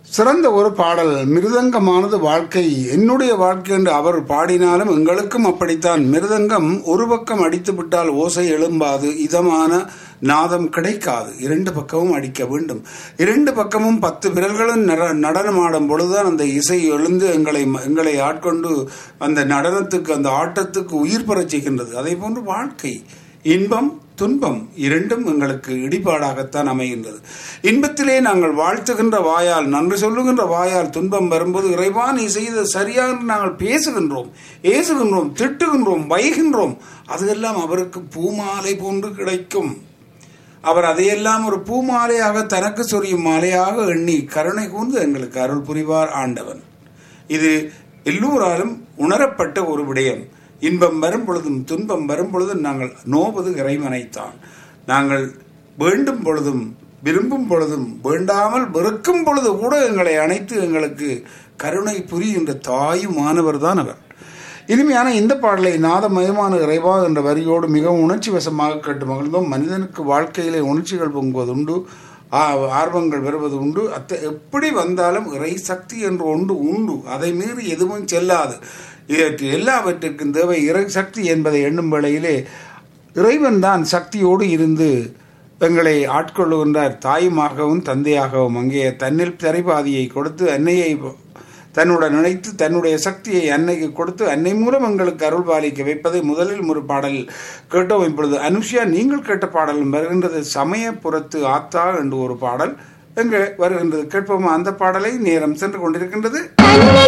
சிறந்த ஒரு பாடல் மிருதங்கமானது வாழ்க்கை என்னுடைய வாழ்க்கை என்று அவர் பாடினாலும் எங்களுக்கும் அப்படித்தான் மிருதங்கம் ஒரு பக்கம் அடித்து விட்டால் ஓசை எழும்பாது இதமான நாதம் கிடைக்காது இரண்டு பக்கமும் அடிக்க வேண்டும் இரண்டு பக்கமும் பத்து விரல்களும் நட- நடனமாடும் பொழுதுதான் அந்த இசை எழுந்து எங்களை எங்களை ஆட்கொண்டு அந்த நடனத்துக்கு அந்த ஆட்டத்துக்கு உயிர் பெறச் செய்கின்றது அதே போன்று வாழ்க்கை இன்பம் துன்பம் இரண்டும் எங்களுக்கு இடிபாடாகத்தான் அமைகின்றது இன்பத்திலே நாங்கள் வாழ்த்துகின்ற வாயால் நன்றி சொல்லுகின்ற வாயால் துன்பம் வரும்போது இறைவா நீ செய்த சரியாக என்று நாங்கள் பேசுகின்றோம் ஏசுகின்றோம் திட்டுகின்றோம் வைகின்றோம் அதெல்லாம் அவருக்கு பூமாலை போன்று கிடைக்கும் அவர் அதையெல்லாம் ஒரு பூமாலையாக தனக்கு சொரியும் மாலையாக எண்ணி கருணை கூர்ந்து எங்களுக்கு அருள் புரிவார் ஆண்டவன் இது எல்லோராலும் உணரப்பட்ட ஒரு விடயம் இன்பம் வரும் பொழுதும் துன்பம் வரும் பொழுதும் நாங்கள் நோவது இறைவனைத்தான் நாங்கள் வேண்டும் பொழுதும் விரும்பும் பொழுதும் வேண்டாமல் வெறுக்கும் பொழுது கூட எங்களை அணைத்து எங்களுக்கு கருணை புரிகின்ற தாயுமானவர் தான் அவர் இனிமையான இந்த பாடலை நாதமயமான இறைவா என்ற வரியோடு மிகவும் உணர்ச்சி வசமாக கேட்டு மகிழ்ந்தோம் மனிதனுக்கு வாழ்க்கையிலே உணர்ச்சிகள் பொங்குவது உண்டு ஆ- ஆர்வங்கள் வருவது உண்டு அத்த எப்படி வந்தாலும் இறை சக்தி என்று ஒன்று உண்டு அதை மீறி எதுவும் செல்லாது இதற்கு எல்லாவற்றிற்கும் தேவை இறை சக்தி என்பதை எண்ணும் வேளையிலே இறைவன் தான் சக்தியோடு இருந்து எங்களை ஆட்கொள்ளுகின்றார் தாயுமாகவும் தந்தையாகவும் அங்கே தன்னில் தரைபாதியை கொடுத்து அன்னையை தன்னுடன் நினைத்து தன்னுடைய சக்தியை அன்னைக்கு கொடுத்து அன்னை மூலம் எங்களுக்கு அருள் பாலிக்க வைப்பதை முதலில் ஒரு பாடல் கேட்டோம் இப்பொழுது அனுஷியா நீங்கள் கேட்ட பாடலும் வருகின்றது சமயபுரத்து ஆத்தா என்று ஒரு பாடல் எங்கே வருகின்றது கேட்போமா அந்த பாடலை நேரம் சென்று கொண்டிருக்கின்றது தன்னை